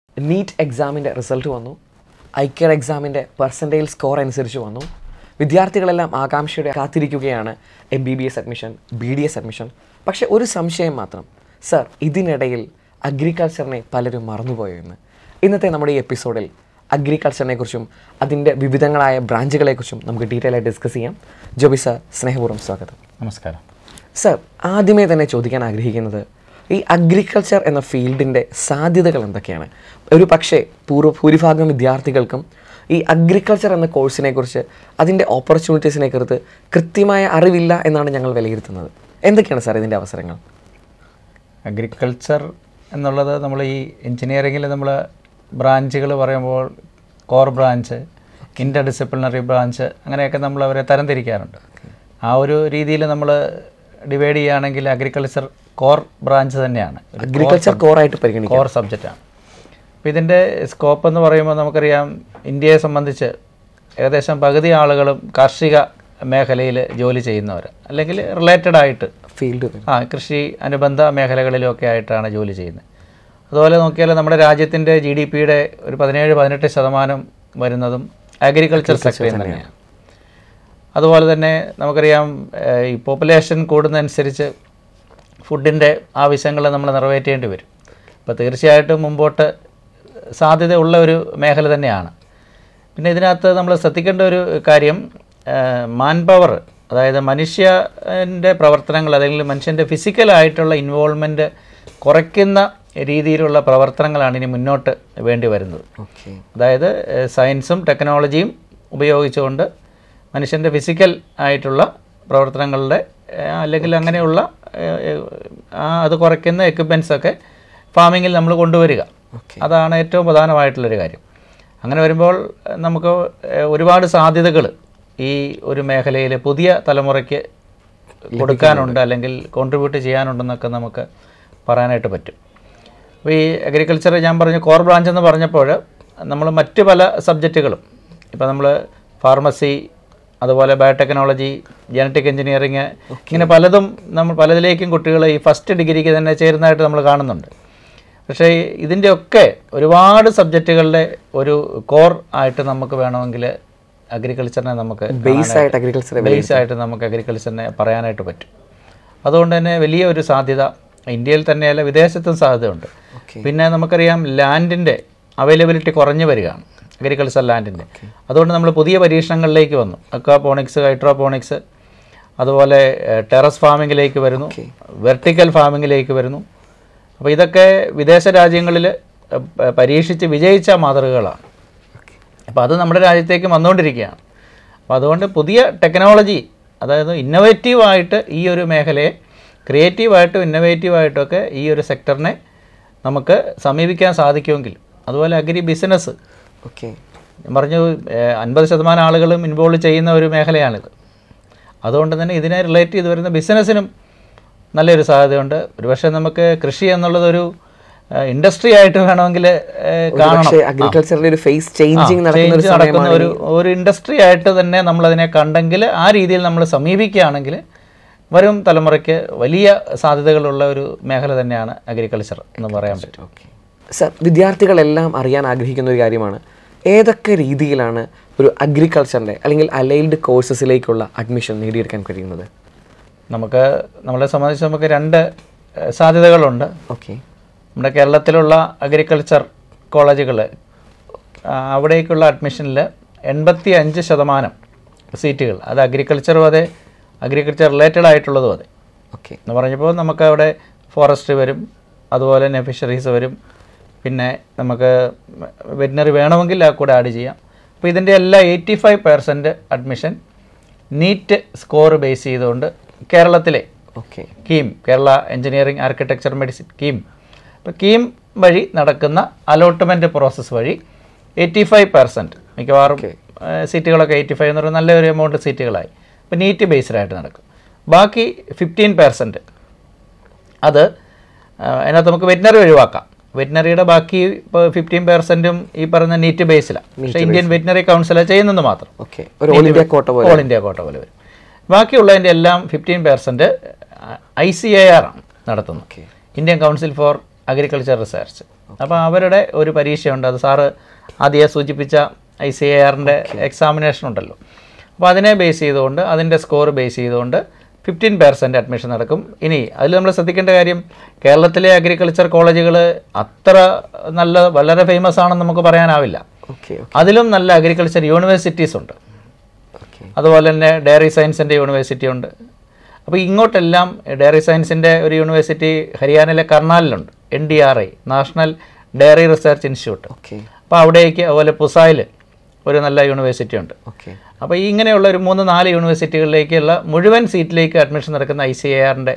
NEET എക്സാമിൻ്റെ result വന്നു ഐക്യർ എക്സാമിൻ്റെ പെർസെൻറ്റേജ് സ്കോർ അനുസരിച്ച് വന്നു വിദ്യാർത്ഥികളെല്ലാം ആകാംക്ഷയോടെ കാത്തിരിക്കുകയാണ് M B B S admission B D S admission പക്ഷേ ഒരു സംശയം മാത്രം സർ ഇതിനിടയിൽ അഗ്രികൾച്ചറിനെ പലരും മറന്നുപോയോ എന്ന് ഇന്നത്തെ നമ്മുടെ ഈ എപ്പിസോഡിൽ അഗ്രികൾച്ചറിനെ കുറിച്ചും അതിൻ്റെ വിവിധങ്ങളായ ബ്രാഞ്ചുകളെക്കുറിച്ചും നമുക്ക് ഡീറ്റെയിൽ ആയി ഡിസ്കസ് ചെയ്യാം ജോബി സർ സ്നേഹപൂർവ്വം സ്വാഗതം നമസ്കാരം സർ ആദ്യമേ തന്നെ ചോദിക്കാൻ ആഗ്രഹിക്കുന്നത് ഈ അഗ്രികൾച്ചർ എന്ന ഫീൽഡിൻ്റെ സാധ്യതകൾ എന്തൊക്കെയാണ് ഒരു പക്ഷേ പൂർവ്വ ഭൂരിഭാഗം വിദ്യാർത്ഥികൾക്കും ഈ അഗ്രികൾച്ചർ എന്ന കോഴ്സിനെ കുറിച്ച് അതിൻ്റെ ഓപ്പർച്യൂണിറ്റീസിനെ കുറിച്ച് കൃത്യമായ അറിവില്ല എന്നാണ് ഞങ്ങൾ വിലയിരുത്തുന്നത് എന്തൊക്കെയാണ് സാർ ഇതിൻ്റെ അവസരങ്ങൾ അഗ്രികൾച്ചർ എന്നുള്ളത് നമ്മൾ ഈ എഞ്ചിനീയറിങ്ങിൽ നമ്മൾ ബ്രാഞ്ചുകൾ പറയുമ്പോൾ core branch interdisciplinary branch അങ്ങനെയൊക്കെ നമ്മൾ അവരെ തരംതിരിക്കാറുണ്ട് ആ ഒരു രീതിയിൽ നമ്മൾ ഡിവൈഡ് ചെയ്യുകയാണെങ്കിൽ അഗ്രികൾച്ചർ കോർ ബ്രാഞ്ച് തന്നെയാണ് അഗ്രികൾച്ചർ കോറായിട്ട് പരിഗണിക്കും കോർ സബ്ജക്റ്റാണ് അപ്പോൾ ഇതിൻ്റെ സ്കോപ്പ് എന്ന് പറയുമ്പോൾ നമുക്കറിയാം ഇന്ത്യയെ സംബന്ധിച്ച് ഏകദേശം പകുതി ആളുകളും കാർഷിക മേഖലയിൽ ജോലി ചെയ്യുന്നവർ അല്ലെങ്കിൽ റിലേറ്റഡ് ആയിട്ട് ഫീൽഡ് ആ കൃഷി അനുബന്ധ മേഖലകളിലൊക്കെ ആയിട്ടാണ് ജോലി ചെയ്യുന്നത് അതുപോലെ നോക്കിയാൽ നമ്മുടെ രാജ്യത്തിൻ്റെ ജി ഡി പിയുടെ ഒരു പതിനേഴ് പതിനെട്ട് ശതമാനം വരുന്നതും അഗ്രികൾച്ചർ സെക്ടറിൽ തന്നെയാണ് അതുപോലെ തന്നെ നമുക്കറിയാം ഏഹ്, ഈ പോപ്പുലേഷൻ കൂടുന്നതനുസരിച്ച് ഫുഡിൻ്റെ ആവശ്യങ്ങൾ നമ്മൾ നിറവേറ്റേണ്ടി വരും അപ്പോൾ തീർച്ചയായിട്ടും മുമ്പോട്ട് സാധ്യതയുള്ള ഒരു മേഖല തന്നെയാണ് പിന്നെ ഇതിനകത്ത് നമ്മൾ ശ്രദ്ധിക്കേണ്ട ഒരു കാര്യം മാൻ പവർ അതായത് മനുഷ്യൻ്റെ പ്രവർത്തനങ്ങൾ അല്ലെങ്കിൽ മനുഷ്യൻ്റെ ഫിസിക്കലായിട്ടുള്ള ഇൻവോൾവ്മെൻറ്റ് കുറയ്ക്കുന്ന രീതിയിലുള്ള പ്രവർത്തനങ്ങളാണ് ഇനി മുന്നോട്ട് വേണ്ടി വരുന്നത് ഓക്കെ അതായത് ഏഹ്, സയൻസും ടെക്നോളജിയും ഉപയോഗിച്ചുകൊണ്ട് മനുഷ്യൻ്റെ ഫിസിക്കൽ ആയിട്ടുള്ള പ്രവർത്തനങ്ങളുടെ ഏഹ്, അല്ലെങ്കിൽ അങ്ങനെയുള്ള ഏഹ്, ഏഹ്, ആ അത് കുറയ്ക്കുന്ന എക്യുപ്മെൻറ്റ്സ് ഒക്കെ ഫാമിങ്ങിൽ നമ്മൾ കൊണ്ടുവരിക ഓക്കെ അതാണ് ഏറ്റവും പ്രധാനമായിട്ടുള്ളൊരു കാര്യം അങ്ങനെ വരുമ്പോൾ ഏഹ്, നമുക്ക് ഏഹ്, ഒരുപാട് സാധ്യതകൾ ഈ ഒരു മേഖലയിൽ പുതിയ തലമുറയ്ക്ക് കൊടുക്കാനുണ്ട് അല്ലെങ്കിൽ കോൺട്രിബ്യൂട്ട് ചെയ്യാനുണ്ടെന്നൊക്കെ നമുക്ക് പറയാനായിട്ട് പറ്റും അപ്പോൾ ഈ അഗ്രികൾച്ചർ ഞാൻ പറഞ്ഞ കോർ ബ്രാഞ്ച് എന്ന് പറഞ്ഞപ്പോൾ നമ്മൾ മറ്റ് പല സബ്ജക്റ്റുകളും ഇപ്പോൾ നമ്മൾ ഫാർമസി അതുപോലെ ബയോടെക്നോളജി ജനറ്റിക് എഞ്ചിനീയറിങ് ഇങ്ങനെ പലതും നമ്മൾ പലതിലേക്കും കുട്ടികൾ ഈ ഫസ്റ്റ് ഡിഗ്രിക്ക് തന്നെ ചേരുന്നതായിട്ട് നമ്മൾ കാണുന്നുണ്ട് പക്ഷേ ഇതിൻ്റെയൊക്കെ ഒരുപാട് സബ്ജക്റ്റുകളുടെ ഒരു കോർ ആയിട്ട് നമുക്ക് വേണമെങ്കിൽ അഗ്രികൾച്ചറിനെ നമുക്ക് ബേസ് ആയിട്ട് അഗ്രികൾച്ചർ ബേസ് ആയിട്ട് നമുക്ക് അഗ്രികൾച്ചറിനെ പറയാനായിട്ട് പറ്റും അതുകൊണ്ട് തന്നെ വലിയ ഒരു സാധ്യത ഇന്ത്യയിൽ തന്നെയല്ല വിദേശത്തും സാധ്യതയുണ്ട് ഓക്കെ പിന്നെ നമുക്കറിയാം ലാൻഡിൻ്റെ അവൈലബിലിറ്റി കുറഞ്ഞു വരികയാണ് അഗ്രികൾച്ചർ ലാൻഡിൻ്റെ അതുകൊണ്ട് നമ്മൾ പുതിയ പരീക്ഷണങ്ങളിലേക്ക് വന്നു അക്വാപോണിക്സ് ഹൈഡ്രോപോണിക്സ് അതുപോലെ ടെറസ് ഫാമിങ്ങിലേക്ക് വരുന്നു വെർട്ടിക്കൽ ഫാമിങ്ങിലേക്ക് വരുന്നു അപ്പോൾ ഇതൊക്കെ വിദേശ രാജ്യങ്ങളിൽ പരീക്ഷിച്ച് വിജയിച്ച മാതൃകകളാണ് അപ്പോൾ അത് നമ്മുടെ രാജ്യത്തേക്ക് വന്നുകൊണ്ടിരിക്കുകയാണ് അപ്പോൾ അതുകൊണ്ട് പുതിയ ടെക്നോളജി അതായത് ഇന്നോവേറ്റീവായിട്ട് ഈ ഒരു മേഖലയെ ക്രിയേറ്റീവായിട്ടും ഇന്നോവേറ്റീവായിട്ടൊക്കെ ഈ ഒരു സെക്ടറിനെ നമുക്ക് സമീപിക്കാൻ സാധിക്കുമെങ്കിൽ അതുപോലെ അഗ്രി ബിസിനസ് ഓക്കെ ഞാൻ പറഞ്ഞു ഏഹ്, അൻപത് ശതമാനം ആളുകളും ഇൻവോൾവ് ചെയ്യുന്ന ഒരു മേഖലയാണിത് അതുകൊണ്ട് തന്നെ ഇതിനെ റിലേറ്റ് ചെയ്ത് വരുന്ന ബിസിനസ്സിനും നല്ലൊരു സാധ്യതയുണ്ട് ഒരുപക്ഷെ നമുക്ക് കൃഷി എന്നുള്ളതൊരു ഇൻഡസ്ട്രി ആയിട്ട് വേണമെങ്കിൽ ഏഹ്, കാണണം പക്ഷേ അഗ്രികൾച്ചറിന്റെ ഒരു ഫേസ് ചേഞ്ചിങ് നടക്കുന്ന ഒരു ചേഞ്ച് നടക്കുന്ന സമയമാണ് ഒരു ഒരു ഇൻഡസ്ട്രി ആയിട്ട് തന്നെ നമ്മൾ അതിനെ കണ്ടെങ്കിൽ ആ രീതിയിൽ നമ്മൾ സമീപിക്കുകയാണെങ്കിൽ വരും തലമുറയ്ക്ക് വലിയ സാധ്യതകളുള്ള ഒരു മേഖല തന്നെയാണ് അഗ്രികൾച്ചർ എന്ന് പറയാൻ പറ്റും ഓക്കെ സർ വിദ്യാർത്ഥികളെല്ലാം അറിയാൻ ആഗ്രഹിക്കുന്ന ഒരു കാര്യമാണ് ഏതൊക്കെ രീതിയിലാണ് ഒരു അഗ്രികൾച്ചറിൻ്റെ അല്ലെങ്കിൽ അലൈൽഡ് കോഴ്സസിലേക്കുള്ള അഡ്മിഷൻ നേടിയെടുക്കാൻ കഴിയുന്നത് നമുക്ക് നമ്മളെ സംബന്ധിച്ച് നമുക്ക് രണ്ട് ഏഹ്, സാധ്യതകളുണ്ട് ഓക്കെ നമ്മുടെ കേരളത്തിലുള്ള അഗ്രികൾച്ചർ കോളേജുകൾ അവിടേക്കുള്ള അഡ്മിഷനിൽ എൺപത്തി അഞ്ച് ശതമാനം സീറ്റുകൾ അത് അഗ്രികൾച്ചറും അതെ അഗ്രികൾച്ചർ റിലേറ്റഡ് ആയിട്ടുള്ളതും അതെ ഓക്കെ എന്ന് പറഞ്ഞപ്പോൾ നമുക്ക് അവിടെ ഫോറസ്ട്രി വരും അതുപോലെ തന്നെ ഫിഷറീസ് വരും പിന്നെ നമുക്ക് വെറ്റിനറി വേണമെങ്കിൽ ആ കൂടെ ആഡ് ചെയ്യാം അപ്പോൾ ഇതിൻ്റെ എല്ലാ eighty five percent admission NEET score base ചെയ്തുകൊണ്ട് കേരളത്തിലെ okay KEAM Kerala engineering architecture medicine KEAM അപ്പോൾ കീം വഴി നടക്കുന്ന അലോട്ട്മെൻറ്റ് പ്രോസസ്സ് വഴി എയ്റ്റി ഫൈവ് പെർസെൻറ്റ് മിക്കവാറും ഏഹ്, സീറ്റുകളൊക്കെ എയ്റ്റി ഫൈവ് എന്ന് പറയുന്ന നല്ലൊരു എമൗണ്ട് സീറ്റുകളായി ഇപ്പോൾ നീറ്റ് ബേസ്ഡ് ആയിട്ട് നടക്കും ബാക്കി ഫിഫ്റ്റീൻ പെർസെൻറ്റ് അത് ഏഹ്, അതിനകത്ത് നമുക്ക് വെറ്റിനറി ഒഴിവാക്കാം വെറ്റിനറിയുടെ ബാക്കി ഇപ്പോൾ ഫിഫ്റ്റീൻ പെർസെൻറ്റും ഈ പറയുന്ന നീറ്റ് ബേസിലാണ് പക്ഷേ ഇന്ത്യൻ വെറ്റിനറി കൗൺസിൽ ചെയ്യുന്നത് മാത്രം ഓക്കെ ഒരു ഓൾ ഇന്ത്യ കോട്ട പോലെ ഓൾ ഇന്ത്യ കോട്ട പോലെ വരും ബാക്കിയുള്ളതിൻ്റെ എല്ലാം fifteen percent I C A R ആണ് നടത്തുന്നത് Indian council for agriculture research അപ്പോൾ അവരുടെ ഒരു പരീക്ഷയുണ്ട് അത് സാറ് ആദ്യം സൂചിപ്പിച്ച ഐ സി എ ആറിൻ്റെ എക്സാമിനേഷൻ ഉണ്ടല്ലോ അപ്പോൾ അതിനെ ബേസ് ചെയ്തുകൊണ്ട് അതിൻ്റെ സ്കോർ ബേസ് ചെയ്തുകൊണ്ട് ഫിഫ്റ്റീൻ പെർസെൻറ്റ് അഡ്മിഷൻ നടക്കും ഇനി അതിൽ നമ്മൾ ശ്രദ്ധിക്കേണ്ട കാര്യം കേരളത്തിലെ അഗ്രികൾച്ചർ കോളേജുകൾ അത്ര നല്ല വളരെ ഫേമസ് ആണെന്ന് നമുക്ക് പറയാനാവില്ല ഓക്കെ അതിലും നല്ല അഗ്രികൾച്ചർ യൂണിവേഴ്സിറ്റീസ് ഉണ്ട് ഓക്കെ അതുപോലെ തന്നെ ഡയറി സയൻസിൻ്റെ യൂണിവേഴ്സിറ്റി ഉണ്ട് അപ്പോൾ ഇങ്ങോട്ടെല്ലാം ഡയറി സയൻസിൻ്റെ ഒരു യൂണിവേഴ്സിറ്റി ഹരിയാനയിലെ കർണാലിലുണ്ട് N D R I national dairy research institute okay അപ്പോൾ അവിടേക്ക് അതുപോലെ പുസായിൽ ഒരു നല്ല യൂണിവേഴ്സിറ്റി ഉണ്ട് ഓക്കെ അപ്പോൾ ഈ ഇങ്ങനെയുള്ള ഒരു മൂന്ന് നാല് യൂണിവേഴ്സിറ്റികളിലേക്കുള്ള മുഴുവൻ സീറ്റിലേക്ക് അഡ്മിഷൻ നടക്കുന്ന ഐ സി എ ആറിൻ്റെ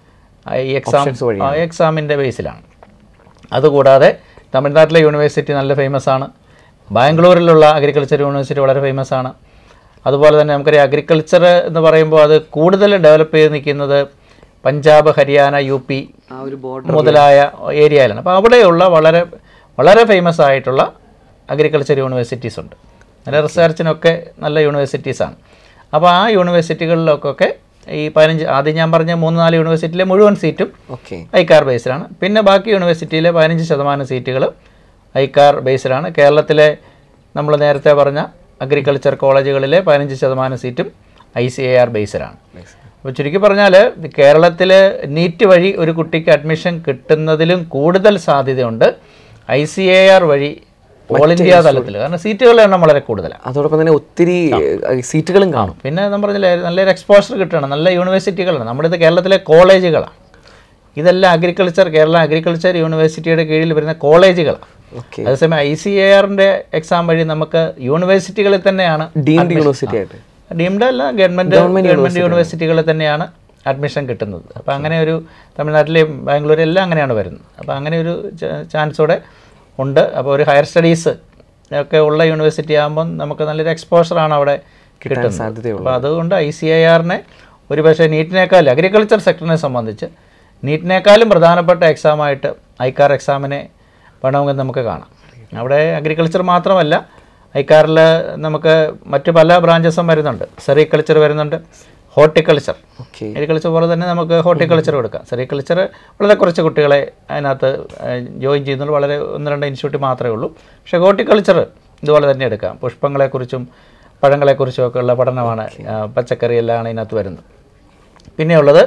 ഈ എക്സാം Options വഴിയാണ്. എക്സാമിൻ്റെ ബേസിലാണ് അതുകൂടാതെ തമിഴ്നാട്ടിലെ യൂണിവേഴ്സിറ്റി നല്ല ഫേമസ് ആണ് ബാംഗ്ലൂരിലുള്ള അഗ്രികൾച്ചർ യൂണിവേഴ്സിറ്റി വളരെ ഫേമസ് ആണ് അതുപോലെ തന്നെ നമുക്കറിയാം അഗ്രികൾച്ചർ എന്ന് പറയുമ്പോൾ അത് കൂടുതൽ ഡെവലപ്പ് ചെയ്ത് നിൽക്കുന്നത് പഞ്ചാബ് ഹരിയാന യു പി ആ ഒരു ബോർഡർ മുതലായ ഏരിയയിലാണ് അപ്പോൾ അവിടെയുള്ള വളരെ വളരെ ഫേമസ് ആയിട്ടുള്ള അഗ്രികൾച്ചർ യൂണിവേഴ്സിറ്റീസ് ഉണ്ട് നല്ല റിസർച്ചിനൊക്കെ നല്ല യൂണിവേഴ്സിറ്റീസാണ് അപ്പോൾ ആ യൂണിവേഴ്സിറ്റികളിലൊക്കെ ഈ പതിനഞ്ച് ആദ്യം ഞാൻ പറഞ്ഞ മൂന്ന് നാല് യൂണിവേഴ്സിറ്റിയിലെ മുഴുവൻ സീറ്റും ഓക്കെ ഐക്കാർ ബേസിലാണ് പിന്നെ ബാക്കി യൂണിവേഴ്സിറ്റിയിലെ പതിനഞ്ച് ശതമാനം സീറ്റുകൾ ഐക്കാർ ബേസിലാണ് കേരളത്തിലെ നമ്മൾ നേരത്തെ പറഞ്ഞ അഗ്രികൾച്ചർ കോളേജുകളിലെ പതിനഞ്ച് ശതമാനം സീറ്റും ഐ സി എ ആർ ബേസിലാണ് അപ്പോൾ ചുരുക്കി പറഞ്ഞാൽ കേരളത്തിൽ നീറ്റ് വഴി ഒരു കുട്ടിക്ക് അഡ്മിഷൻ കിട്ടുന്നതിലും കൂടുതൽ സാധ്യതയുണ്ട് ഐ സി എ ആർ വഴി ഓൾ ഇന്ത്യ തലത്തിൽ കാരണം സീറ്റുകളുടെ എണ്ണം വളരെ കൂടുതലാണ് അതോടൊപ്പം തന്നെ ഒത്തിരി ഏഹ്, സീറ്റുകളും കാണും പിന്നെ നമ്മൾ പറഞ്ഞില്ലേ നല്ലൊരു എക്സ്പോഷർ കിട്ടണം നല്ല യൂണിവേഴ്സിറ്റികളാണ് നമ്മുടെ ഇത് കേരളത്തിലെ കോളേജുകളാണ് ഇതെല്ലാം അഗ്രികൾച്ചർ കേരള അഗ്രികൾച്ചർ യൂണിവേഴ്സിറ്റിയുടെ കീഴിൽ വരുന്ന കോളേജുകളാണ് ഓക്കെ അതേസമയം ഐ സി എ ആറിൻ്റെ എക്സാം വഴി നമുക്ക് യൂണിവേഴ്സിറ്റികളിൽ തന്നെയാണ് ഡീംഡ് യൂണിവേഴ്സിറ്റി ആയിട്ട് ഡീംഡ് അല്ല ഗവൺമെൻറ് ഗവൺമെൻറ് യൂണിവേഴ്സിറ്റികളിൽ തന്നെയാണ് അഡ്മിഷൻ കിട്ടുന്നത് അപ്പോൾ അങ്ങനെ ഒരു തമിഴ്നാട്ടിലെയും ബാംഗ്ലൂരും എല്ലാം അങ്ങനെയാണ് വരുന്നത് അപ്പോൾ അങ്ങനെ ഒരു ചാൻസോടെ ഉണ്ട് അപ്പോൾ ഒരു ഹയർ സ്റ്റഡീസ് ഒക്കെ ഉള്ള യൂണിവേഴ്സിറ്റി ആകുമ്പം നമുക്ക് നല്ലൊരു എക്സ്പോഷറാണ് അവിടെ കിട്ടുന്നത് സാധ്യതയുള്ളൂ അപ്പോൾ അതുകൊണ്ട് ഐ സി ഐ ആറിനെ ഒരു പക്ഷേ നീറ്റിനേക്കാൾ അഗ്രികൾച്ചർ സെക്ടറിനെ സംബന്ധിച്ച് നീറ്റിനേക്കാളും പ്രധാനപ്പെട്ട എക്സാമായിട്ട് ഐക്കാർ എക്സാമിനെ വേണമെങ്കിൽ നമുക്ക് കാണാം അവിടെ അഗ്രികൾച്ചർ മാത്രമല്ല ഐക്കാറിൽ നമുക്ക് മറ്റു പല ബ്രാഞ്ചസും വരുന്നുണ്ട് സെറികൾച്ചർ വരുന്നുണ്ട് ഹോർട്ടിക്കൾച്ചർ ഓക്കെ അഗ്രികൾച്ചർ പോലെ തന്നെ നമുക്ക് ഹോർട്ടിക്കൾച്ചർ കൊടുക്കാം സെറികൾച്ചർ വളരെ കുറച്ച് കുട്ടികളെ അതിനകത്ത് ജോയിൻ ചെയ്യുന്നുള്ളൂ വളരെ ഒന്ന് രണ്ട് ഇൻസ്റ്റിറ്റ്യൂട്ട് മാത്രമേ ഉള്ളൂ പക്ഷേ ഹോർട്ടിക്കൾച്ചർ ഇതുപോലെ തന്നെ എടുക്കാം പുഷ്പങ്ങളെക്കുറിച്ചും പഴങ്ങളെക്കുറിച്ചും ഒക്കെ ഉള്ള പഠനമാണ് ആ, പച്ചക്കറി എല്ലാം ഇതിനകത്ത് വരുന്നത് പിന്നെയുള്ളത്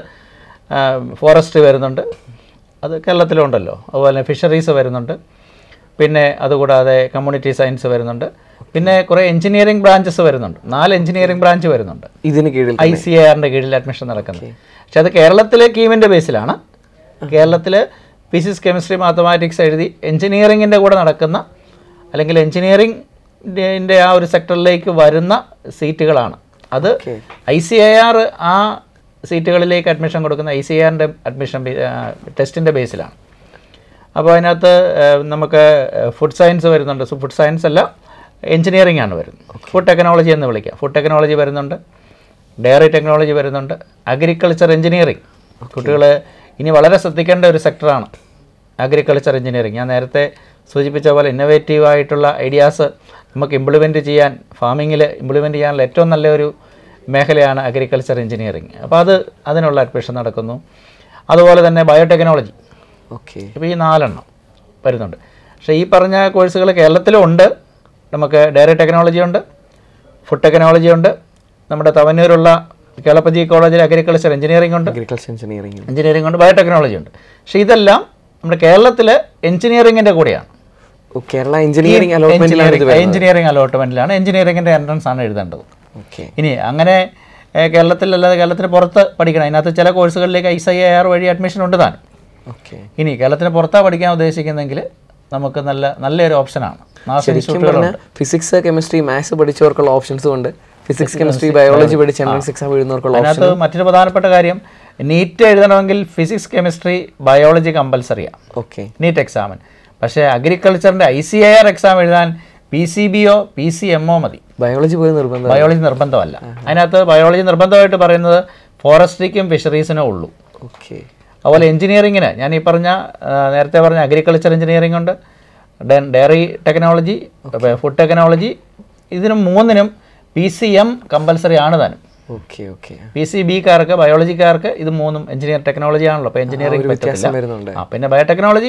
ഫോറസ്റ്റ് വരുന്നുണ്ട് അത് കേരളത്തിലുണ്ടല്ലോ അതുപോലെ ഫിഷറീസ് വരുന്നുണ്ട് പിന്നെ അതുകൂടാതെ കമ്മ്യൂണിറ്റി സയൻസ് വരുന്നുണ്ട് പിന്നെ കുറേ എഞ്ചിനീയറിംഗ് ബ്രാഞ്ചസ് വരുന്നുണ്ട് നാല് എഞ്ചിനീയറിംഗ് ബ്രാഞ്ച് വരുന്നുണ്ട് ഇതിന് കീഴിൽ ഐ സി ആറിൻ്റെ കീഴിൽ അഡ്മിഷൻ നടക്കുന്നത് പക്ഷെ അത് കേരളത്തിലെ കീമിൻ്റെ ബേസിലാണ് കേരളത്തിൽ ഫിസിക്സ് കെമിസ്ട്രി മാത്തമാറ്റിക്സ് എഴുതി എഞ്ചിനീയറിങ്ങിൻ്റെ കൂടെ നടക്കുന്ന അല്ലെങ്കിൽ എഞ്ചിനീയറിംഗിൻ്റെ ആ ഒരു സെക്ടറിലേക്ക് വരുന്ന സീറ്റുകളാണ് അത് Okay. I C I R ആ സീറ്റുകളിലേക്ക് അഡ്മിഷൻ കൊടുക്കുന്ന ഐ സി ആറിൻ്റെ അഡ്മിഷൻ ടെസ്റ്റിൻ്റെ ബേസിലാണ് അപ്പോൾ അതിനകത്ത് ഏഹ്, നമുക്ക് ഫുഡ് സയൻസ് വരുന്നുണ്ട് ഫുഡ് സയൻസ് അല്ല എഞ്ചിനീയറിംഗ് ആണ് വരുന്നത് ഫുഡ് ടെക്നോളജി എന്ന് വിളിക്കാം ഫുഡ് ടെക്നോളജി വരുന്നുണ്ട് ഡയറി ടെക്നോളജി വരുന്നുണ്ട് അഗ്രികൾച്ചർ എഞ്ചിനീയറിംഗ് കുട്ടികൾ ഇനി വളരെ ശ്രദ്ധിക്കേണ്ട ഒരു സെക്ടറാണ് അഗ്രികൾച്ചർ എഞ്ചിനീയറിംഗ് ഞാൻ നേരത്തെ സൂചിപ്പിച്ച പോലെ ഇന്നോവേറ്റീവ് ആയിട്ടുള്ള ഐഡിയാസ് നമുക്ക് ഇംപ്ലിമെൻറ്റ് ചെയ്യാൻ ഫാമിങ്ങിൽ ഇംപ്ലിമെൻറ്റ് ചെയ്യാനുള്ള ഏറ്റവും നല്ലൊരു മേഖലയാണ് അഗ്രികൾച്ചർ എഞ്ചിനീയറിംഗ് അപ്പോൾ അത് അതിനുള്ള അഡ്മിഷൻ നടക്കുന്നു അതുപോലെ തന്നെ ബയോടെക്നോളജി ഓക്കെ ഇപ്പോൾ ഈ നാലെണ്ണം വരുന്നുണ്ട് പക്ഷേ ഈ പറഞ്ഞ കോഴ്സുകൾ കേരളത്തിലും ഉണ്ട് നമുക്ക് ഡയറി ടെക്നോളജി ഉണ്ട് ഫുഡ് ടെക്നോളജി ഉണ്ട് നമ്മുടെ തവന്നൂരുള്ള കേളപ്പജി കോളേജിൽ അഗ്രികൾച്ചർ എഞ്ചിനീയറിംഗ് ഉണ്ട് അഗ്രികൾച്ചർ എഞ്ചിനീയറിംഗ് എഞ്ചിനീയറിംഗ് ഉണ്ട് ബയോടെക്നോളജി ഉണ്ട് പക്ഷേ ഇതെല്ലാം നമ്മുടെ കേരളത്തിൽ എഞ്ചിനീയറിംഗിൻ്റെ കൂടെയാണ് കേരള എഞ്ചിനീയറിംഗ് അലോട്ട്മെന്റിലാണ് ഇത് എഞ്ചിനീയറിംഗ് അലോട്ട്മെൻറ്റിലാണ് എഞ്ചിനീയറിംഗിൻ്റെ എൻട്രൻസ് ആണ് എഴുതേണ്ടത് ഓക്കെ ഇനി അങ്ങനെ ഏഹ്, കേരളത്തിലല്ലാതെ കേരളത്തിന് പുറത്ത് പഠിക്കണം അതിനകത്ത് ചില കോഴ്സുകളിലേക്ക് ഐ ഐ ആർ വഴി അഡ്മിഷൻ ഉണ്ട് താൻ ഓക്കെ ഇനി കേരളത്തിന് പുറത്താണ് പഠിക്കാൻ ഉദ്ദേശിക്കുന്നെങ്കിൽ നമുക്ക് നല്ല നല്ലൊരു ഓപ്ഷനാണ് നാസ് ശരിക്കും ഇൻസ്റ്റിറ്റ്യൂട്ടുകളുണ്ട് പറഞ്ഞാൽ ഫിസിക്സ് കെമിസ്ട്രി മാത്സ് പഠിച്ചവർക്കുള്ള ഓപ്ഷൻസും ഉണ്ട് ഫിസിക്സ് കെമിസ്ട്രി ബയോളജി പഠിച്ച് എൻട്രൻസ് എക്സാം എഴുതുന്നവർക്കുള്ള ഓപ്ഷൻ അതിനകത്ത് മറ്റൊരു പ്രധാനപ്പെട്ട കാര്യം നീറ്റ് എഴുതണമെങ്കിൽ ഫിസിക്സ് കെമിസ്ട്രി ബയോളജി കമ്പൽസറിയാണ് ഓക്കെ നീറ്റ് എക്സാമിന് പക്ഷേ അഗ്രികൾച്ചറിൻ്റെ I C I R exam എഴുതാൻ P C B or P C M or മതി ബയോളജി പോയി നിർബന്ധം ബയോളജി നിർബന്ധമല്ല അതിനകത്ത് ബയോളജി നിർബന്ധമായിട്ട് പറയുന്നത് ഫോറസ്ട്രിക്കും ഫിഷറീസിനും ഉള്ളൂ ഓക്കെ അതുപോലെ എഞ്ചിനീയറിങ്ങിന് ഞാൻ ഈ പറഞ്ഞ ആ, നേരത്തെ പറഞ്ഞ അഗ്രികൾച്ചർ എഞ്ചിനീയറിംഗ് ഉണ്ട് ഡെ- ഡയറി ടെക്നോളജി ഫുഡ് ടെക്നോളജി ഇതിനും മൂന്നിനും പി സി എം കമ്പൽസറി ആണ് താനും ഓക്കെ ഓക്കെ പി സി ബിക്കാർക്ക് ബയോളജിക്കാർക്ക് ഇത് മൂന്നും എഞ്ചിനീയർ ടെക്നോളജി ആണല്ലോ അപ്പോൾ എഞ്ചിനീയറിംഗ് വ്യത്യാസം വരുന്നുണ്ട് ആ പിന്നെ ബയോടെക്നോളജി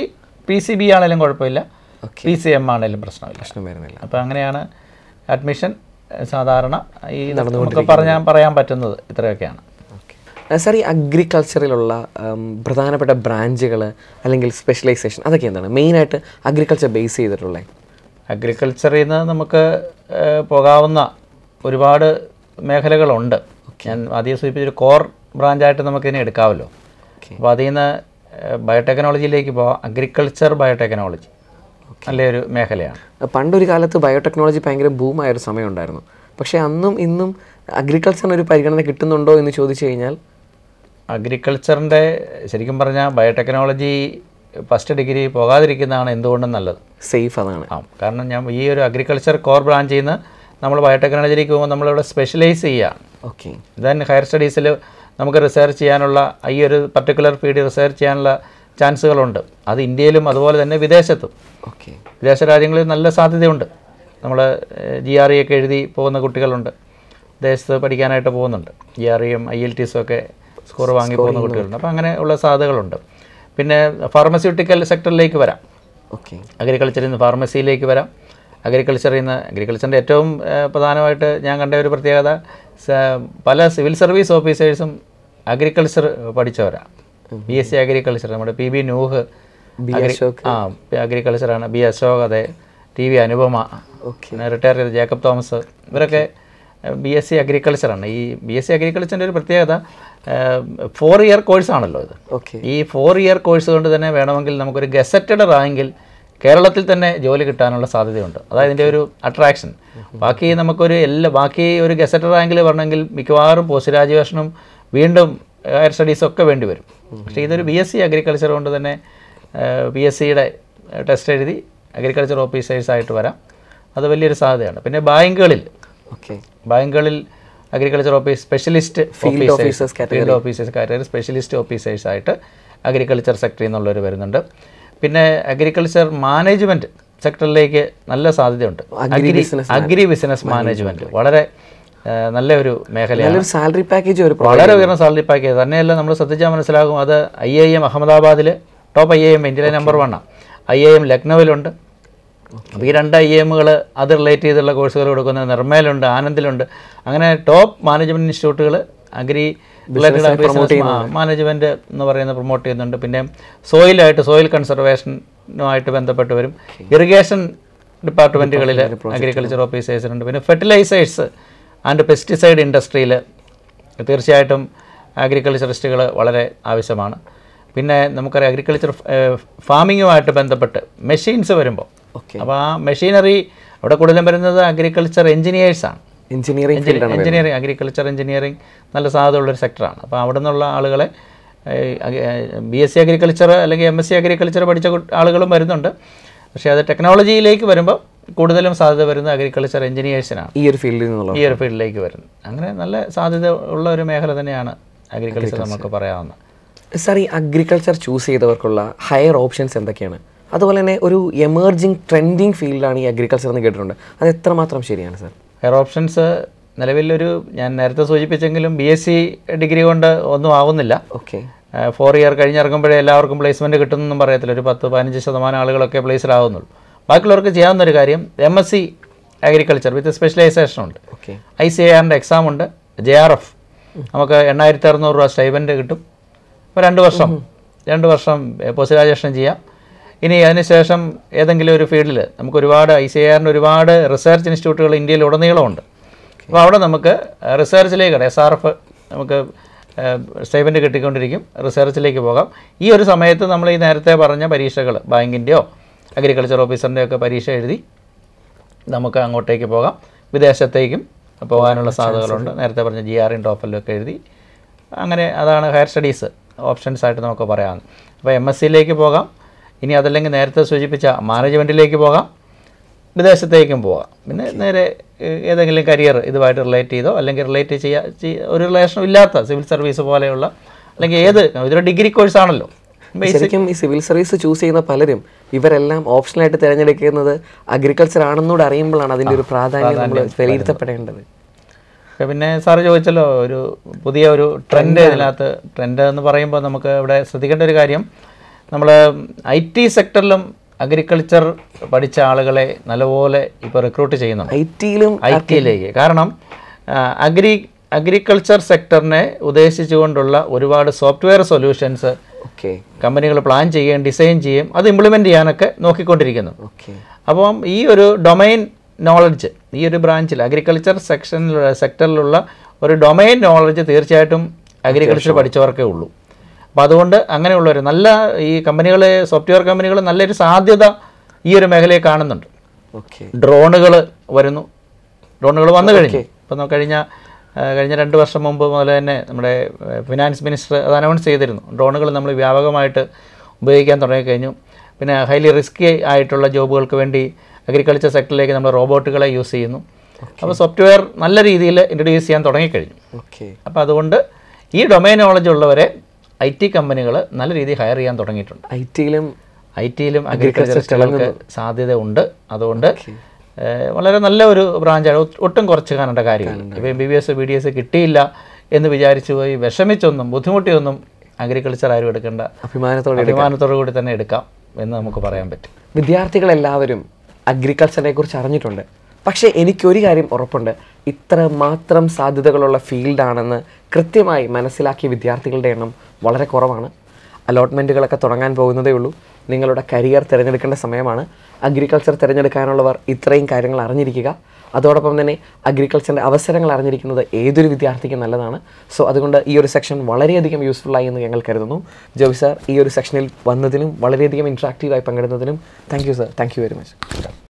പി സി ബി ആണെങ്കിലും കുഴപ്പമില്ല ഓക്കെ പി സി എം ആണെങ്കിലും പ്രശ്നമില്ല പ്രശ്നം വരുന്നില്ല അപ്പോൾ അങ്ങനെയാണ് അഡ്മിഷൻ ഏഹ്, സാധാരണ ഈ നമുക്ക് പറഞ്ഞാൻ പറയാൻ പറ്റുന്നത് ഇത്രയൊക്കെയാണ് ഓക്കെ സാർ ഈ അഗ്രികൾച്ചറിലുള്ള ഉം, പ്രധാനപ്പെട്ട ബ്രാഞ്ചുകൾ അല്ലെങ്കിൽ സ്പെഷ്യലൈസേഷൻ അതൊക്കെ എന്താണ് മെയിനായിട്ട് അഗ്രികൾച്ചർ ബേസ് ചെയ്തിട്ടുള്ളത് അഗ്രികൾച്ചറിൽ നിന്ന് നമുക്ക് ഏഹ്, പോകാവുന്ന ഒരുപാട് മേഖലകളുണ്ട് ഞാൻ ആദ്യം സൂചിപ്പിച്ചൊരു കോർ ബ്രാഞ്ചായിട്ട് നമുക്കിതിനെ എടുക്കാമല്ലോ ഓക്കെ അപ്പോൾ അതിൽ നിന്ന് ബയോടെക്നോളജിയിലേക്ക് പോകാം അഗ്രികൾച്ചർ ബയോടെക്നോളജി നല്ലൊരു മേഖലയാണ് പണ്ടൊരു കാലത്ത് ബയോടെക്നോളജി ഭയങ്കര ബൂമായൊരു സമയം ഉണ്ടായിരുന്നു പക്ഷേ അന്നും ഇന്നും അഗ്രികൾച്ചറിന് ഒരു പരിഗണന കിട്ടുന്നുണ്ടോ എന്ന് ചോദിച്ചു കഴിഞ്ഞാൽ അഗ്രികൾച്ചറിൻ്റെ ശരിക്കും പറഞ്ഞാൽ ബയോടെക്നോളജി ഫസ്റ്റ് ഡിഗ്രി പോകാതിരിക്കുന്നതാണ് എന്തുകൊണ്ടും നല്ലത് സേഫ് അതാണ് ആ കാരണം ഞാൻ ഈ ഒരു അഗ്രികൾച്ചർ കോർ ബ്രാഞ്ചിൽ നിന്ന് നമ്മൾ ബയോടെക്നോളജിയിലേക്ക് പോകുമ്പോൾ നമ്മളിവിടെ സ്പെഷ്യലൈസ് ചെയ്യുകയാണ് ഓക്കെ ദെൻ ഹയർ സ്റ്റഡീസിൽ നമുക്ക് റിസർച്ച് ചെയ്യാനുള്ള ഈ ഒരു പർട്ടിക്കുലർ ഫീൽഡ് റിസർച്ച് ചെയ്യാനുള്ള ചാൻസുകളുണ്ട് അത് ഇന്ത്യയിലും അതുപോലെ തന്നെ വിദേശത്തും ഓക്കെ വിദേശ രാജ്യങ്ങളിൽ നല്ല സാധ്യതയുണ്ട് നമ്മൾ ജി ആർ ഇ ഒക്കെ എഴുതി പോകുന്ന കുട്ടികളുണ്ട് വിദേശത്ത് പഠിക്കാനായിട്ട് പോകുന്നുണ്ട് ജി ആർ ഇയും ഐ എൽ ടിസും ഒക്കെ സ്കോർ വാങ്ങി പോകുന്ന കുട്ടികളുണ്ട് അപ്പോൾ അങ്ങനെ ഉള്ള സാധ്യതകളുണ്ട് പിന്നെ ഫാർമസ്യൂട്ടിക്കൽ സെക്ടറിലേക്ക് വരാം ഓക്കെ അഗ്രികൾച്ചറിൽ നിന്ന് ഫാർമസിയിലേക്ക് വരാം അഗ്രികൾച്ചറിൽ നിന്ന് അഗ്രികൾച്ചറിൻ്റെ ഏറ്റവും ഏഹ്, പ്രധാനമായിട്ട് ഞാൻ കണ്ട ഒരു പ്രത്യേകത സ- പല സിവിൽ സർവീസ് ഓഫീസേഴ്സും അഗ്രികൾച്ചർ പഠിച്ചവരാണ് ബി എസ് സി അഗ്രികൾച്ചർ നമ്മുടെ പി ബി നൂഹ് ബി അഗ്രി- അശോക് ആ അഗ്രികൾച്ചറാണ് ബി അശോക് അതെ ടി വി അനുപമ ഓക്കെ പിന്നെ റിട്ടയർ ചെയ്ത ജേക്കബ് തോമസ് ഇവരൊക്കെ ബി എസ് സി അഗ്രികൾച്ചറാണ് ഈ ബി എസ് സി അഗ്രികൾച്ചറിൻ്റെ ഒരു പ്രത്യേകത ഫോർ ഇയർ കോഴ്സാണല്ലോ ഇത് ഓക്കെ ഈ ഫോർ ഇയർ കോഴ്സ് കൊണ്ട് തന്നെ വേണമെങ്കിൽ നമുക്കൊരു ഗസറ്റഡ് റാങ്കിൽ കേരളത്തിൽ തന്നെ ജോലി കിട്ടാനുള്ള സാധ്യതയുണ്ട് അതായത് ഇതിൻ്റെ ഒരു അട്രാക്ഷൻ ബാക്കി നമുക്കൊരു എല്ലാ ബാക്കി ഒരു ഗസറ്റഡ് റാങ്കിൽ വരണമെങ്കിൽ മിക്കവാറും പോസ്റ്റ് ഗ്രാജുവേഷനും വീണ്ടും ഹയർ സ്റ്റഡീസും ഒക്കെ വേണ്ടി വരും പക്ഷേ ഇതൊരു ബി എസ് സി അഗ്രികൾച്ചർ കൊണ്ട് തന്നെ ബി എസ് സിയുടെ ടെസ്റ്റ് എഴുതി അഗ്രികൾച്ചർ ഓഫീസേഴ്സായിട്ട് വരാം അത് വലിയൊരു സാധ്യതയാണ് പിന്നെ ബാങ്കുകളിൽ ഓക്കെ ബാങ്കുകളിൽ agriculture office specialist Field officers field officers category specialist officers ആയിട്ട് അഗ്രികൾച്ചർ സെക്ടറിൽ നിന്നുള്ളവർ വരുന്നുണ്ട് പിന്നെ അഗ്രികൾച്ചർ മാനേജ്മെന്റ് സെക്ടറിലേക്ക് നല്ല സാധ്യതയുണ്ട് അഗ്രി അഗ്രി ബിസിനസ് മാനേജ്മെന്റ് വളരെ ആ, നല്ല ഒരു മേഖലയാണ് നല്ലൊരു സാലറി പാക്കേജ് ഒരു pro- വളരെ ഉയർന്ന സാലറി പാക്കേജ് തന്നെയല്ല നമ്മൾ ശ്രദ്ധിച്ചാൽ മനസ്സിലാകും അത് ഐ ഐ എം അഹമ്മദാബാദിൽ ടോപ്പ് ഐ ഐ എം ഇന്ത്യയിലെ നമ്പർ വണ്ണാണ് ഐ ഐ എം ലക്നൌവിലുണ്ട് അപ്പോൾ ഈ രണ്ട് ഐ എമ്മുകൾ അത് റിലേറ്റ് ചെയ്തുള്ള കോഴ്സുകൾ കൊടുക്കുന്ന നിർമ്മയിലുണ്ട് ആനന്ദിലുണ്ട് അങ്ങനെ ടോപ്പ് മാനേജ്മെൻറ്റ് ഇൻസ്റ്റിറ്റ്യൂട്ടുകൾ അഗ്രി റിലേറ്റഡ് മാനേജ്മെൻറ്റ് എന്ന് പറയുന്നത് പ്രൊമോട്ട് ചെയ്യുന്നുണ്ട് പിന്നെ സോയിലായിട്ട് സോയിൽ കൺസർവേഷനുമായിട്ട് ബന്ധപ്പെട്ട് വരും ഇറിഗേഷൻ ഡിപ്പാർട്ട്മെൻറ്റുകളിൽ അഗ്രികൾച്ചർ ഓഫീസേഴ്സിനുണ്ട് പിന്നെ ഫെർട്ടിലൈസേഴ്സ് ആൻഡ് പെസ്റ്റിസൈഡ് ഇൻഡസ്ട്രിയിൽ തീർച്ചയായിട്ടും അഗ്രികൾച്ചറിസ്റ്റുകൾ വളരെ ആവശ്യമാണ് പിന്നെ നമുക്കറിയാം അഗ്രികൾച്ചർ ഫാമിങ്ങുമായിട്ട് ബന്ധപ്പെട്ട് മെഷീൻസ് വരുമ്പോൾ ഓക്കെ അപ്പോൾ ആ മെഷീനറി അവിടെ കൂടുതലും വരുന്നത് അഗ്രികൾച്ചർ എഞ്ചിനീയേഴ്സാണ് എഞ്ചിനീയറിംഗ് ഫീൽഡാണ് എഞ്ചിനീയറിംഗ് അഗ്രികൾച്ചർ എഞ്ചിനീയറിംഗ് നല്ല സാധ്യതയുള്ളൊരു സെക്ടറാണ് അപ്പോൾ അവിടെ നിന്നുള്ള ആളുകളെ ബി എസ് സി അഗ്രികൾച്ചർ അല്ലെങ്കിൽ എം എസ് സി അഗ്രികൾച്ചർ പഠിച്ച കു- ആളുകളും വരുന്നുണ്ട് പക്ഷേ അത് ടെക്നോളജിയിലേക്ക് വരുമ്പോൾ കൂടുതലും സാധ്യത വരുന്നത് അഗ്രികൾച്ചർ എഞ്ചിനീയേഴ്സിനാണ് ഈ ഒരു ഫീൽഡിൽ നിന്നുള്ള ഈ ഒരു ഫീൽഡിലേക്ക് വരുന്നത് അങ്ങനെ നല്ല സാധ്യത ഉള്ള ഒരു മേഖല തന്നെയാണ് അഗ്രികൾച്ചർ നമുക്ക് പറയാവുന്നത് സാർ ഈ അഗ്രികൾച്ചർ ചൂസ് ചെയ്തവർക്കുള്ള ഹയർ ഓപ്ഷൻസ് എന്തൊക്കെയാണ് അതുപോലെ തന്നെ ഒരു എമർജിങ് ട്രെൻഡിങ് ഫീൽഡാണ് ഈ അഗ്രികൾച്ചർ എന്ന് കേട്ടിട്ടുണ്ട് അത് എത്രമാത്രം ശരിയാണ് സാർ ഹെയർ ഓപ്ഷൻസ് നിലവിലൊരു ഞാൻ നേരത്തെ സൂചിപ്പിച്ചെങ്കിലും ബി എസ് സി ഡിഗ്രി കൊണ്ട് ഒന്നും ആവുന്നില്ല ഓക്കെ ഫോർ ഇയർ കഴിഞ്ഞിറങ്ങുമ്പോഴേ എല്ലാവർക്കും പ്ലേസ്മെൻറ്റ് കിട്ടുന്നൊന്നും പറയത്തില്ല ഒരു പത്ത് പതിനഞ്ച് ശതമാനം ആളുകളൊക്കെ പ്ലേസ്ഡ് ആവുന്നുള്ളൂ ബാക്കിയുള്ളവർക്ക് ചെയ്യാവുന്ന ഒരു കാര്യം M S C agriculture with specialisation ഉണ്ട് ഓക്കെ ഐ സി ആറിൻ്റെ എക്സാം ഉണ്ട് ജെ ആർ എഫ് നമുക്ക് എണ്ണായിരത്തി അറുന്നൂറ് രൂപ സ്റ്റൈബൻഡ് കിട്ടും ഇപ്പോൾ രണ്ട് വർഷം രണ്ട് വർഷം പോസ്റ്റ് ഗ്രാജുവേഷൻ ചെയ്യാം ഇനി അതിനുശേഷം ഏതെങ്കിലും ഒരു ഫീൽഡിൽ നമുക്ക് ഒരുപാട് ഐ സി ആറിൻ്റെ ഒരുപാട് റിസർച്ച് ഇൻസ്റ്റിറ്റ്യൂട്ടുകൾ ഇന്ത്യയിൽ ഉടനീളമുണ്ട് അപ്പോൾ അവിടെ നമുക്ക് റിസർച്ചിലേക്ക് എസ് ആർ എഫ് നമുക്ക് സ്റ്റൈബൻഡ് കിട്ടിക്കൊണ്ടിരിക്കും റിസർച്ചിലേക്ക് പോകാം ഈ ഒരു സമയത്ത് നമ്മൾ ഈ നേരത്തെ പറഞ്ഞ പരീക്ഷകൾ ബാങ്കിൻ്റെയോ അഗ്രികൾച്ചർ ഓഫീസറിൻ്റെയോ ഒക്കെ പരീക്ഷ എഴുതി നമുക്ക് അങ്ങോട്ടേക്ക് പോകാം വിദേശത്തേക്കും പോകാനുള്ള സാധ്യതകളുണ്ട് നേരത്തെ പറഞ്ഞ ജി ആർ ഇൻ ടോഫലും ഒക്കെ എഴുതി അങ്ങനെ അതാണ് ഹയർ സ്റ്റഡീസ് ഓപ്ഷൻസ് ആയിട്ട് നമുക്ക് പറയാവുന്നത് അപ്പോൾ എം എസ് സിയിലേക്ക് പോകാം ഇനി അതല്ലെങ്കിൽ നേരത്തെ സൂചിപ്പിച്ച മാനേജ്മെൻറ്റിലേക്ക് പോകാം വിദേശത്തേക്കും പോകാം പിന്നെ നേരെ ഏഹ്, ഏതെങ്കിലും കരിയർ ഇതുമായിട്ട് റിലേറ്റ് ചെയ്തോ അല്ലെങ്കിൽ റിലേറ്റ് ചെയ്യാ ചെയ്യ- ഒരു റിലേഷനും ഇല്ലാത്ത സിവിൽ സർവീസ് പോലെയുള്ള അല്ലെങ്കിൽ ഏത് ഇതൊരു ഡിഗ്രി കോഴ്സാണല്ലോ ശരിക്കും ഈ സിവിൽ സർവീസ് ചൂസ് ചെയ്യുന്ന പലരും ഇവരെല്ലാം ഓപ്ഷനായിട്ട് തിരഞ്ഞെടുക്കുന്നത് അഗ്രികൾച്ചർ ആണെന്നൂടെ അറിയുമ്പോഴാണ് അതിന്റെ ഒരു പ്രാധാന്യം നമ്മൾ വിലയിരുത്തപ്പെടേണ്ടത് ഇപ്പൊ പിന്നെ സാറ് ചോദിച്ചല്ലോ ഒരു പുതിയ ഒരു ട്രെൻഡ് ഇതിനകത്ത് ട്രെൻഡ് എന്ന് പറയുമ്പോൾ നമുക്ക് ഇവിടെ ശ്രദ്ധിക്കേണ്ട ഒരു കാര്യം നമ്മൾ ഐ ടി സെക്ടറിലും അഗ്രികൾച്ചർ പഠിച്ച ആളുകളെ നല്ലപോലെ ഇപ്പോൾ റിക്രൂട്ട് ചെയ്യുന്നുണ്ട് ഐ ടിയിലും ഐ ടിയിലേക്ക് കാരണം ആ, അഗ്രി അഗ്രികൾച്ചർ സെക്ടറിനെ ഉദ്ദേശിച്ചുകൊണ്ടുള്ള ഒരുപാട് സോഫ്റ്റ്വെയർ സൊല്യൂഷൻസ് ഓക്കെ കമ്പനികൾ പ്ലാൻ ചെയ്യുകയും ഡിസൈൻ ചെയ്യുകയും അത് ഇംപ്ലിമെൻ്റ് ചെയ്യാനൊക്കെ നോക്കിക്കൊണ്ടിരിക്കുന്നു ഓക്കെ അപ്പം ഈ ഒരു ഡൊമൈൻ നോളജ് ഈ ഒരു ബ്രാഞ്ചിൽ അഗ്രികൾച്ചർ സെക്ഷനിലുള്ള സെക്ടറിലുള്ള ഒരു ഡൊമൈൻ നോളജ് തീർച്ചയായിട്ടും അഗ്രികൾച്ചർ പഠിച്ചവർക്കേ ഉള്ളൂ അപ്പോൾ അതുകൊണ്ട് അങ്ങനെയുള്ള ഒരു നല്ല ഈ കമ്പനികൾ സോഫ്റ്റ്വെയർ കമ്പനികൾ നല്ലൊരു സാധ്യത ഈ ഒരു മേഖലയെ കാണുന്നുണ്ട് ഓക്കെ ഡ്രോണുകൾ വരുന്നു ഡ്രോണുകൾ വന്നു കഴിഞ്ഞു ഇപ്പം നമുക്ക് കഴിഞ്ഞ ആ, കഴിഞ്ഞ രണ്ട് വർഷം മുമ്പ് മുതൽ തന്നെ നമ്മുടെ ആ, ഫിനാൻസ് മിനിസ്റ്റർ അത് അനൗൺസ് ചെയ്തിരുന്നു ഡ്രോണുകൾ നമ്മൾ വ്യാപകമായിട്ട് ഉപയോഗിക്കാൻ തുടങ്ങിക്കഴിഞ്ഞു പിന്നെ ഹൈലി റിസ്കി ആയിട്ടുള്ള ജോബുകൾക്ക് വേണ്ടി അഗ്രികൾച്ചർ സെക്ടറിലേക്ക് നമ്മൾ റോബോട്ടുകളെ യൂസ് ചെയ്യുന്നു അപ്പോൾ സോഫ്റ്റ്വെയർ നല്ല രീതിയിൽ ഇൻട്രൊഡ്യൂസ് ചെയ്യാൻ തുടങ്ങിക്കഴിഞ്ഞു ഓക്കെ അപ്പോൾ അതുകൊണ്ട് ഈ ഡൊമൈൻ നോളജ് ഉള്ളവരെ ഐ ടി കമ്പനികൾ നല്ല രീതിയിൽ ഹയർ ചെയ്യാൻ തുടങ്ങിയിട്ടുണ്ട് ഐ ടിയിലും ഐ ടിയിലും അഗ്രികൾച്ചറിസ്റ്റുകൾക്ക് സാധ്യത ഉണ്ട് അതുകൊണ്ട് ഏഹ്, വളരെ നല്ല ഒരു ബ്രാഞ്ചാണ് ഒ- ഒട്ടും കുറച്ച് കാണേണ്ട കാര്യമില്ല ഇപ്പോൾ M B B S B D S കിട്ടിയില്ല എന്ന് വിചാരിച്ചു പോയി വിഷമിച്ചൊന്നും ബുദ്ധിമുട്ടിയൊന്നും അഗ്രികൾച്ചർ ആരും എടുക്കേണ്ട അഭിമാനത്തോടെ അഭിമാനത്തോടു കൂടി തന്നെ എടുക്കാം എന്ന് നമുക്ക് പറയാൻ പറ്റും വിദ്യാർത്ഥികളെല്ലാവരും അഗ്രികൾച്ചറിനെ കുറിച്ച് അറിഞ്ഞിട്ടുണ്ട് പക്ഷേ എനിക്കൊരു കാര്യം ഉറപ്പുണ്ട് ഇത്ര മാത്രം സാധ്യതകളുള്ള ഫീൽഡാണെന്ന് കൃത്യമായി മനസ്സിലാക്കിയ വിദ്യാർത്ഥികളുടെ എണ്ണം വളരെ കുറവാണ് അലോട്ട്മെൻറ്റുകളൊക്കെ തുടങ്ങാൻ പോകുന്നതേ ഉള്ളൂ നിങ്ങളുടെ കരിയർ തിരഞ്ഞെടുക്കേണ്ട സമയമാണ് അഗ്രികൾച്ചർ തിരഞ്ഞെടുക്കാനുള്ളവർ ഇത്രയും കാര്യങ്ങൾ അറിഞ്ഞിരിക്കുക അതോടൊപ്പം തന്നെ അഗ്രികൾച്ചറിൻ്റെ അവസരങ്ങൾ അറിഞ്ഞിരിക്കുന്നത് ഏതൊരു വിദ്യാർത്ഥിക്കും നല്ലതാണ് സോ അതുകൊണ്ട് ഈ ഒരു സെക്ഷൻ വളരെയധികം യൂസ്ഫുള്ളായി എന്ന് ഞങ്ങൾ കരുതുന്നു ജോബി സാർ ഈ ഒരു സെക്ഷനിൽ വന്നതിനും വളരെയധികം ഇൻട്രാക്റ്റീവായി പങ്കെടുത്തതിനും thank you sir thank you very much